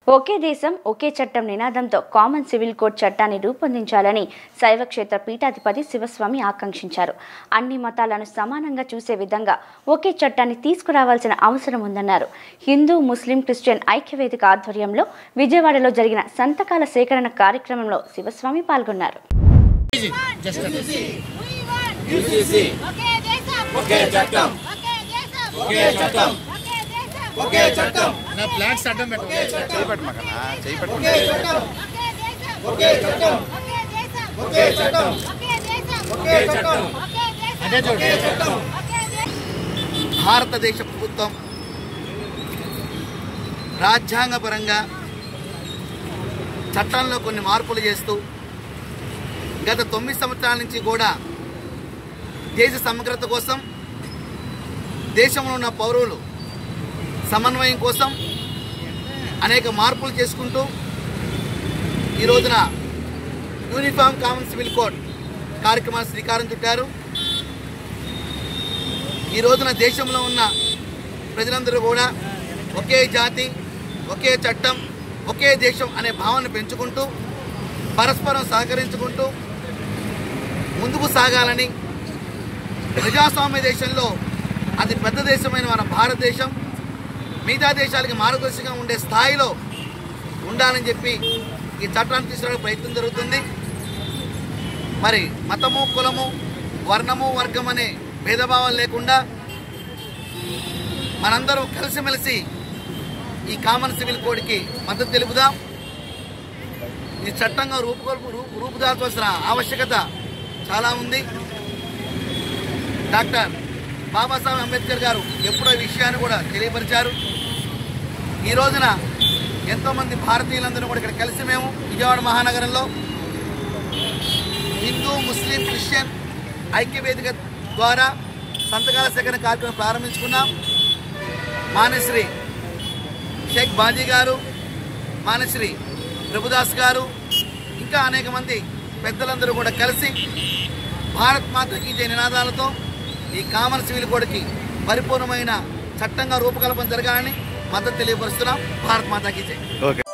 ఒకే దేశం ఒకే చట్టం నినాదంతో కామన్ సివిల్ కోడ్ చట్టాన్ని రూపొందించాలని శైవక్షేత్ర పీఠాధిపతి శివస్వామి ఆకాంక్షించారు అన్ని మతాలను సమానంగా చూసే విధంగా ఒకే చట్టాన్ని తీసుకురావాల్సిన అవసరం ఉందన్నారు హిందూ ముస్లిం క్రిస్టియన్ ఐక్యవేదిక ఆధ్వర్యంలో విజయవాడలో జరిగిన సంతకాల సేకరణ కార్యక్రమంలో శివస్వామి పాల్గొన్నారు ఒకే దేశం ఒకే చట్టం ఒకే దేశం ఒకే చట్టం ఒకే దేశం ఒకే చట్టం నా ప్లాట్స్ అడ్డం పెట్టు చేపట్టమాకన్నా చేపట్టుకుంటే ఒకే దేశం ఒకే చట్టం ఒకే దేశం ఒకే చట్టం ఒకే దేశం ఒకే చట్టం ఒకే దేశం అదే చూడు. ఒకే చట్టం ఒకే దేశం భారతదేశ ప్రభుత్వం రాజ్యాంగపరంగా చట్టంలో కొన్ని మార్పులు చేస్తూ గత తొమ్మిది సంవత్సరాల నుంచి కూడా దేశ సమగ్రత కోసం దేశంలో ఉన్న పౌరులు సమన్వయం కోసం అనేక మార్పులు చేసుకుంటూ ఈ రోజున యూనిఫామ్ కామన్ సివిల్ కోడ్ కార్యక్రమాన్ని శ్రీకారం చుట్టారు ఈ రోజున దేశంలో ఉన్న ప్రజలందరూ కూడా ఒకే జాతి ఒకే చట్టం ఒకే దేశం అనే భావన పెంచుకుంటూ పరస్పరం సహకరించుకుంటూ ముందుకు సాగాలని ప్రజాస్వామ్య దేశంలో అతి పెద్ద దేశమైన మన భారతదేశం మిగతా దేశాలకి మార్గదర్శకంగా ఉండే స్థాయిలో ఉండాలని చెప్పి ఈ చట్టాన్ని తీసుకురావడానికి ప్రయత్నం జరుగుతుంది మరి మతము కులము వర్ణము వర్గం అనే భేదభావం లేకుండా మనందరం కలిసిమెలిసి ఈ కామన్ సివిల్ కోడ్కి మద్దతు తెలుపుదాం ఈ చట్టంగా రూపుకొల్పు రూపు రూపుదాల్చాల్సిన ఆవశ్యకత చాలా ఉంది డాక్టర్ బాబాసాహెబ్ అంబేద్కర్ గారు ఎప్పుడో ఈ విషయాన్ని కూడా తెలియపరిచారు ఈ రోజున ఎంతోమంది భారతీయులందరూ కూడా ఇక్కడ కలిసి మేము విజయవాడ మహానగరంలో హిందూ ముస్లిం క్రిస్టియన్ ఐక్యవేదిక ద్వారా సంతకాల సేకరణ కార్యక్రమం ప్రారంభించుకున్నాం మానశ్రీ షేక్ బాజీ గారు మానశ్రీ ప్రభుదాస్ గారు ఇంకా అనేక మంది పెద్దలందరూ కూడా కలిసి భారత్ మాతకి జయ నినాదాలతో ఈ కామన్ సివిల్ కోడ్కి పరిపూర్ణమైన చట్టంగా రూపకల్పన జరగాలని మద్దతు తెలియపరుస్తున్నాం భారత్ మాతాకి జై ఓకే